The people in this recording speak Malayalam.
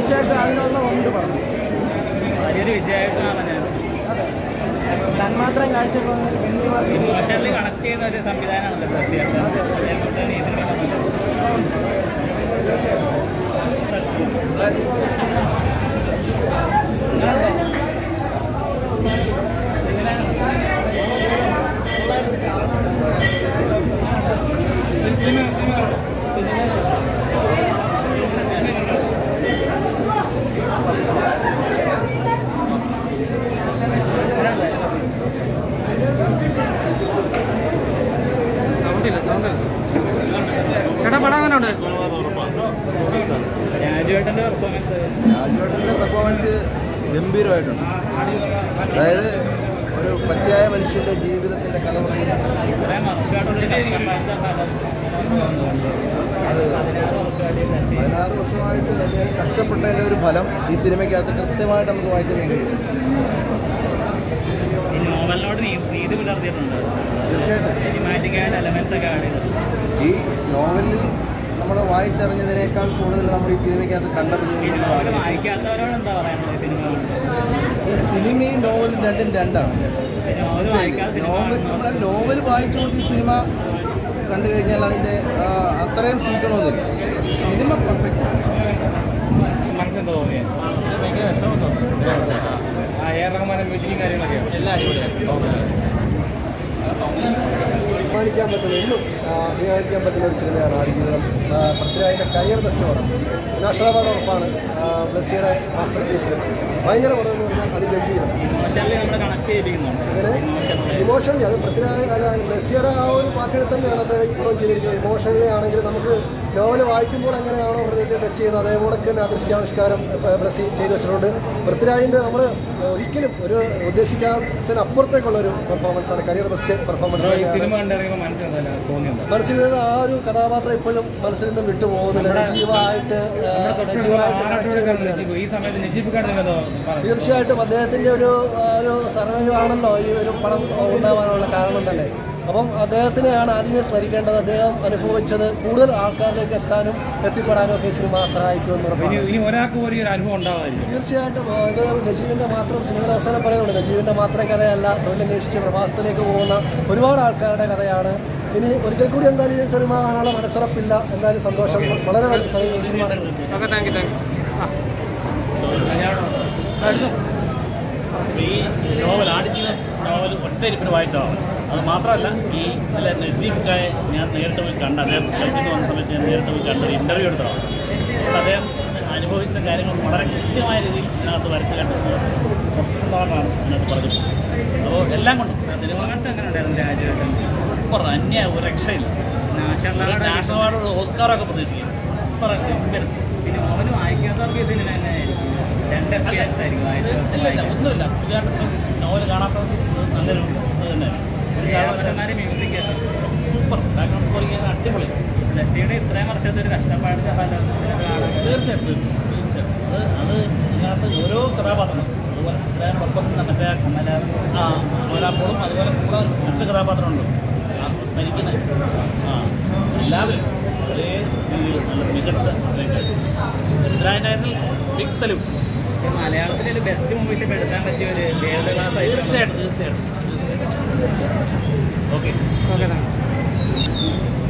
തീർച്ചയായിട്ടും അതിനുള്ള ഉണ്ട് പറഞ്ഞു വലിയൊരു വിജയമായിട്ടാണ് ഞാൻ തന്മാത്രം കാഴ്ചപ്പാട് ബെഞ്ച് ഇമോഷണലി കണക്ട് ചെയ്യുന്ന ഒരു സംവിധാനമാണല്ലോ ബ്രസീൽ അതേപോലെ തന്നെ ഈ സിനിമ ചേട്ടാ പടം അങ്ങനെ ഉണ്ട് രാജുവേട്ടൻ്റെ പെർഫോമൻസ് രാജുവേട്ടൻ്റെ പെർഫോമൻസ് ഗംഭീരമായിട്ടുണ്ട് അതായത് ഒരു പച്ചയായ മനുഷ്യൻ്റെ ജീവിതത്തിൻ്റെ കഥ പറയുന്ന ഇത്രയും വർഷമായിട്ടുള്ളൊരു കഷ്ടപ്പാടിൻ്റെ ഫലം അത് പതിനാറ് വർഷമായിട്ട് ഈ ബ്രസീൽ പതിനാറ് വർഷമായിട്ട് അദ്ദേഹം കഷ്ടപ്പെട്ടതിൻ്റെ ഒരു ഫലം ഈ സിനിമയ്ക്കകത്ത് കൃത്യമായിട്ട് നമുക്ക് വായിച്ചറിയാൻ കഴിയും ഈ നോവലിനോട് നീ- നീതി പുലർത്തിയിട്ടുണ്ട് തീർച്ചയായിട്ടും സിനിമാറ്റിക് ആയിട്ട് എലമെന്റ്സ് ഒക്കെ ആഡ് ചെയ്തിട്ടുണ്ട് ഈ നോവലിൽ നമ്മൾ വായിച്ചറിഞ്ഞതിനേക്കാൾ കൂടുതൽ നമ്മൾ ഈ സിനിമയ്ക്കകത്ത് കണ്ടറിഞ്ഞു ഈ നോവൽ എന്നുള്ളതാണ് വായിക്കാത്തവരോട് എന്താ പറയാനുള്ളത് ഈ സിനിമ ഈ സിനിമയും നോവലും രണ്ടും രണ്ടാണ് നോവൽ വായിക്കാത്ത സിനിമ നോവൽ നമ്മൾ നോവൽ വായിച്ചുകൊണ്ട് ഈ സിനിമ കണ്ടു കഴിഞ്ഞാൽ അതിൻ്റെ ആ, അത്രയും സൂക്കണമെന്നില്ല സിനിമ പെർഫെക്റ്റ് മനസ്സെന്താ തോന്നിയത് ഭയങ്കര വിഷമം തോന്നുന്നു ആ എ ആർ റഹ്മാനും മ്യൂസിക്കും കാര്യങ്ങളൊക്കെയാണ് എല്ലാം അടിപൊളിയാണ് അഭിമാനിക്കാൻ പറ്റുന്ന എന്നും ആ, അഭിമാനിക്കാൻ പറ്റുന്ന ഒരു സിനിമയാണ് ആടുജീവിതം പൃഥ്വിരാജിൻ്റെ കരിയർ ബെസ്റ്റ് പടം നാഷണൽ അവാർഡ് ഉറപ്പാണ് ബ്ലസ്സിയുടെ മാസ്റ്റർ പീസ് ഭയങ്കര പടം എന്ന് പറഞ്ഞാൽ അതിഗംഭീരം ഇമോഷണലി നമ്മൾ കണക്ട് ചെയ്യിപ്പിക്കുന്നുണ്ട് അങ്ങനെ ഇമോഷണലി അത് പൃഥ്വിരാജ് അല്ല മെസ്സിയുടെ ആ ഒരു പാർട്ടിയിൽ തന്നെയാണ് അത് ഇപ്പോൾ ചെയ്തിരിക്കുന്നത് ഇമോഷണലി ആണെങ്കിൽ നമുക്ക് നോവൽ വായിക്കുമ്പോൾ എങ്ങനെയാണോ ഹൃദയത്തെ ടച്ച് ചെയ്യുന്നത് അതേപോലെ തന്നെ ആ ദൃശ്യാവിഷ്കാരം ബ്ലസ്സി ചെയ്തു വെച്ചിട്ടുണ്ട് പൃഥ്വിരാജിൻ്റെ നമ്മൾ ഒരിക്കലും ഒരു ഉദ്ദേശിക്കാത്തതിനപ്പുറത്തേക്കുള്ള ഒരു പെർഫോമൻസ് ആണ് കരിയർ ബെസ്റ്റ് ഈ പെർഫോമൻസ് സിനിമ കണ്ടിറങ്ങുമ്പോൾ മനസ്സിലെന്താ തോന്നിയത് മനസ്സിൽ നിന്ന് ആ ഒരു കഥാപാത്രം ഇപ്പോഴും മനസ്സിൽ നിന്ന് വിട്ടുപോകുന്നില്ല നജീവായിട്ട് ആ, നമ്മുടെ തൊട്ടുള്ള നജീവായിട്ട് ആറാട്ടുകാരാണ് നജീബ് ഈ സമയത്ത് നജീബ് കാർഡ് എന്തോ പറഞ്ഞു തീർച്ചയായിട്ടും അദ്ദേഹത്തിൻ്റെ ഒരു ആ, ഒരു സർവൈവ് ആണല്ലോ ഈ ഒരു പടം ഉണ്ടാവാനുള്ള കാരണം തന്നെ അപ്പം അദ്ദേഹത്തിനെയാണ് ആദ്യമേ സ്മരിക്കേണ്ടത് അദ്ദേഹം അനുഭവിച്ചത് കൂടുതൽ ആൾക്കാരിലേക്ക് എത്താനും എത്തിപ്പെടാനും ഒക്കെ ഈ സിനിമ സഹായിക്കുമെന്ന് ഇനി ഉറപ്പാണ് ഇനി ഒരാൾക്ക് പോലും ഈ ഒരു അനുഭവം ഉണ്ടാവാതിരിക്കും തീർച്ചയായിട്ടും ആ, ഇത് നജീബിൻ്റെ മാത്രം സിനിമയുടെ അവസാനം പറയുന്നുണ്ട് നജീബിൻ്റെ മാത്രം കഥയല്ല തൊഴിലന്വേഷിച്ച് പ്രവാസത്തിലേക്ക് പോകുന്ന ഒരുപാട് ആൾക്കാരുടെ കഥയാണ് ഇനി ഒരിക്കൽ കൂടി എന്തായാലും ഈ സിനിമ കാണാനുള്ള മനസ്സുറപ്പില്ല എന്തായാലും സന്തോഷം വളരെ നല്ല cinema okay thank you thank you ഈ നോവൽ ആടുജീവൻ നോവൽ ഒറ്റയിരിപ്പിന് വായിച്ചതാണ് അത് മാത്രമല്ല ഈ അല്ല നജീബ് കായെ ഞാൻ നേരിട്ട് പോയി കണ്ട അദ്ദേഹം ഗൾഫിൽ നിന്ന് വന്ന സമയത്ത് ഞാൻ നേരിട്ട് പോയി കണ്ടത് ഇൻ്റർവ്യൂ എടുത്തതാണ് അപ്പോൾ അദ്ദേഹം അനുഭവിച്ച കാര്യങ്ങൾ വളരെ കൃത്യമായ രീതിയിൽ ഇതിനകത്ത് വരച്ച് കണ്ടത് സത്യസന്ധമായിട്ടാണ് ഇതിനകത്ത് പറഞ്ഞത് അപ്പോൾ എല്ലാം കൊണ്ടും സിനിമ പെർഫോമൻസ് എങ്ങനെ ഉണ്ടായിരുന്നു രാജുവേട്ടൻ സൂപ്പർ അന്യ ഒരു രക്ഷയില്ല നാഷണൽ അവാർഡ് നാഷണൽ അവാർഡ് ഓസ്കാറൊക്കെ പ്രതീക്ഷിക്കും സൂപ്പർ ഗംഭീര സിനിമ. പിന്നെ നോവൽ വായിക്കാത്തവർക്ക് ഈ സിനിമ തന്നെ ആയിരിക്കും രണ്ട് എക്സ്പീരിയൻസ് ആയിരിക്കും ഇല്ല ഇല്ല വായിച്ചു ഒന്നുമില്ല പുതിയതായിട്ട് നോവൽ കാണാത്ത നല്ലൊരു ഇത് തന്നെ ഒരു കാരണവശാലും മ്യൂസിക് സൂപ്പർ ബാക്ക്ഗ്രൗണ്ട് സ്കോറിംഗ് അടിപൊളി ബ്ലസ്സിയുടെ ഇത്രയും വർഷത്തെ ഒരു കഷ്ടപ്പാടിന്റെ ഫലം കാണാൻ തീർച്ചയായിട്ടും തീർച്ചയായിട്ടും തീർച്ചയായിട്ടും അത് അത് ഇതിനകത്ത് ഓരോ കഥാപാത്രങ്ങളും അതുപോലെ ഇതിനൊപ്പം തന്നെ മറ്റേ മലയാളം ആ ഒരാപ്പോളും അതുപോലെ കൂടെ മറ്റു കഥാപാത്രമുണ്ട് ആ മരിക്കുന്ന ആ എല്ലാവരും ഒരേ രീതിയിൽ നല്ല മികച്ച ഇതിനായിരുന്നു ബിഗ് സല്യൂട്ട് ഈ മലയാളത്തിലെ ഒരു ബെസ്റ്റ് മൂവീസ് പെടുത്താൻ പറ്റിയ ഒരു വേൾഡ് ക്ലാസ് ആയിട്ട് തീർച്ചയായിട്ടും തീർച്ചയായിട്ടും തീർച്ചയായിട്ടും ഓക്കെ ഓക്കെ താങ്ക് യു